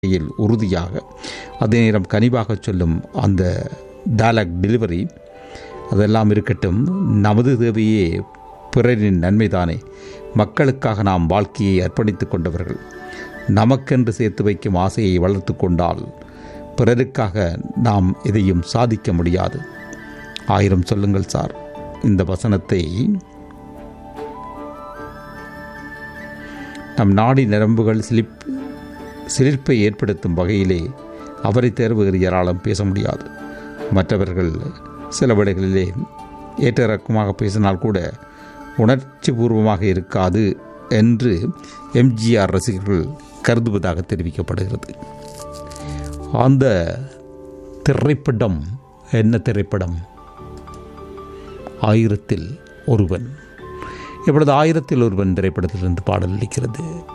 வகையில் உறுதியாக அதே நேரம் கனிவாக சொல்லும் அந்த டயலாக் டெலிவரி அதெல்லாம் இருக்கட்டும் நமது தேவையே பிறரின் நன்மைதானே மக்களுக்காக நாம் வாழ்க்கையை அர்ப்பணித்துக் கொண்டவர்கள் நமக்கென்று சேர்த்து வைக்கும் ஆசையை வளர்த்து கொண்டால் பிறருக்காக நாம் எதையும் சாதிக்க முடியாது ஆயிரம் சொல்லுங்கள் சார் இந்த வசனத்தை நம் நாடி நரம்புகள் சிலிப் சிலிர்ப்பை ஏற்படுத்தும் வகையிலே அவரை தேர்வு ஏராளம் பேச முடியாது மற்றவர்கள் சில வேளைகளிலே ஏற்ற இறக்கமாக பேசினால் கூட உணர்ச்சி பூர்வமாக இருக்காது என்று எம்ஜிஆர் ரசிகர்கள் கருதுவதாக தெரிவிக்கப்படுகிறது அந்த திரைப்படம் என்ன திரைப்படம் ஆயிரத்தில் ஒருவன் இப்பொழுது ஆயிரத்தில் ஒருவன் திரைப்படத்திலிருந்து பாடல் அளிக்கிறது